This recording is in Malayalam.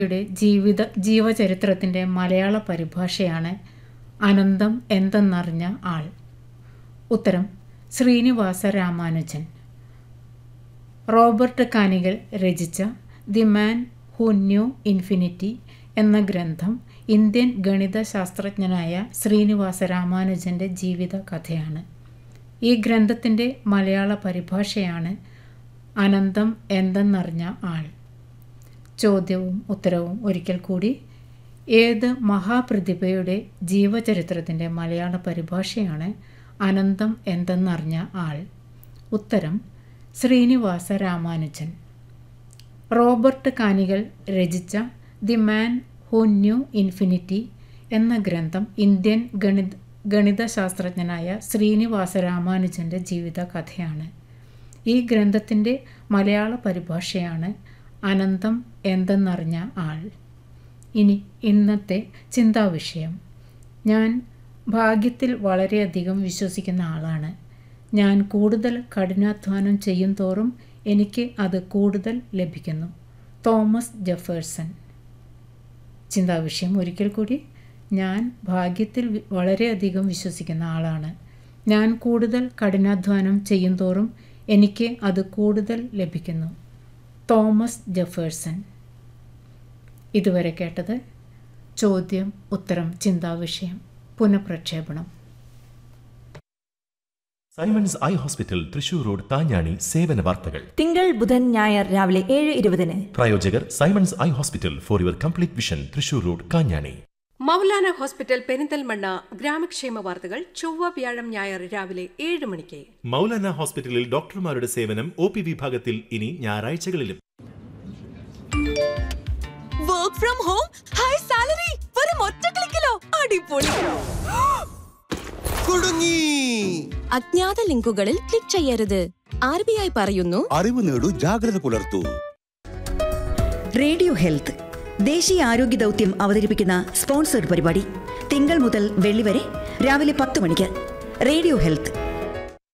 യുടെ ജീവിത ജീവചരിത്രത്തിൻ്റെ മലയാള പരിഭാഷയാണ് അനന്തം എന്തെന്നറിഞ്ഞ ആൾ ഉത്തരം ശ്രീനിവാസ രാമാനുജൻ റോബർട്ട് കാനികൾ രചിച്ച the man who knew infinity എന്ന ഗ്രന്ഥം ഇന്ത്യൻ ഗണിത ശാസ്ത്രജ്ഞനായ ശ്രീനിവാസ രാമാനുജൻ്റെ ജീവിത കഥയാണ് ഈ ഗ്രന്ഥത്തിൻ്റെ മലയാള പരിഭാഷയാണ് അനന്തം എന്തെന്നറിഞ്ഞ ആൾ ചോദ്യവും ഉത്തരവും ഒരിക്കൽ കൂടി ഏത് മഹാപ്രതിഭയുടെ ജീവചരിത്രത്തിൻ്റെ മലയാള പരിഭാഷയാണ് അനന്തം എന്തെന്നറിഞ്ഞ ആൾ ഉത്തരം ശ്രീനിവാസ രാമാനുജൻ റോബർട്ട് കാനികൾ രചിച്ച the man who knew infinity എന്ന ഗ്രന്ഥം ഇന്ത്യൻ ഗണിത ഗണിതശാസ്ത്രജ്ഞനായ ശ്രീനിവാസ രാമാനുജൻ്റെ ജീവിത കഥയാണ് ഈ ഗ്രന്ഥത്തിൻ്റെ മലയാള പരിഭാഷയാണ് അനന്തം എന്തെന്നറിഞ്ഞ ആൾ ഇനി ഇന്നത്തെ ചിന്താവിഷയം ഞാൻ ഭാഗ്യത്തിൽ വളരെയധികം വിശ്വസിക്കുന്ന ആളാണ് ഞാൻ കൂടുതൽ കഠിനാധ്വാനം ചെയ്യും തോറും എനിക്ക് അത് കൂടുതൽ ലഭിക്കുന്നു തോമസ് ജെഫേഴ്സൺ ചിന്താവിഷയം ഒരിക്കൽ കൂടി ഞാൻ ഭാഗ്യത്തിൽ വി- വളരെയധികം വിശ്വസിക്കുന്ന ആളാണ് ഞാൻ കൂടുതൽ കഠിനാധ്വാനം ചെയ്യും തോറും എനിക്ക് അത് കൂടുതൽ ലഭിക്കുന്നു തോമസ് ജെഫേഴ്സൺ ഇതുവരെ കേട്ടത് ചോദ്യം ഉത്തരം ചിന്താവിഷയം പുനഃപ്രക്ഷേപണം Simons eye hospital Thrissur road Thanjani സേവന വാർത്തകൾ തിങ്കൾ ബുധൻ ഞായർ രാവിലെ ഏഴ് ഇരുപതിന് പ്രായോജകർ Simons eye hospital for your complete vision Thrissur road Kanjani Maulana hospital Perinthalmanna ഗ്രാമക്ഷേമ വാർത്തകൾ ചൊവ്വ വ്യാഴം ഞായർ രാവിലെ ഏഴ് മണിക്ക് മൗലാന ഹോസ്പിറ്റലിൽ ഡോക്ടർമാരുടെ സേവനം ഒ പി വിഭാഗത്തിൽ ഇനി ഞായറാഴ്ചകളിലും work from home high salary വെറും ഒറ്റ ക്ലിക്കിലോ അടിപൊളി കുടുങ്ങി അജ്ഞാത ലിങ്കുകളിൽ ക്ലിക്ക് ചെയ്യരുത് ആർ ബി ഐ പറയുന്നു അറിവ് നേടൂ ജാഗ്രത പുലർത്തൂ റേഡിയോ ഹെൽത്ത് ദേശീയ ആരോഗ്യ ദൗത്യം അവതരിപ്പിക്കുന്ന സ്പോൺസർഡ് പരിപാടി തിങ്കൾ മുതൽ വെള്ളി വരെ രാവിലെ പത്ത് മണിക്ക് റേഡിയോ ഹെൽത്ത്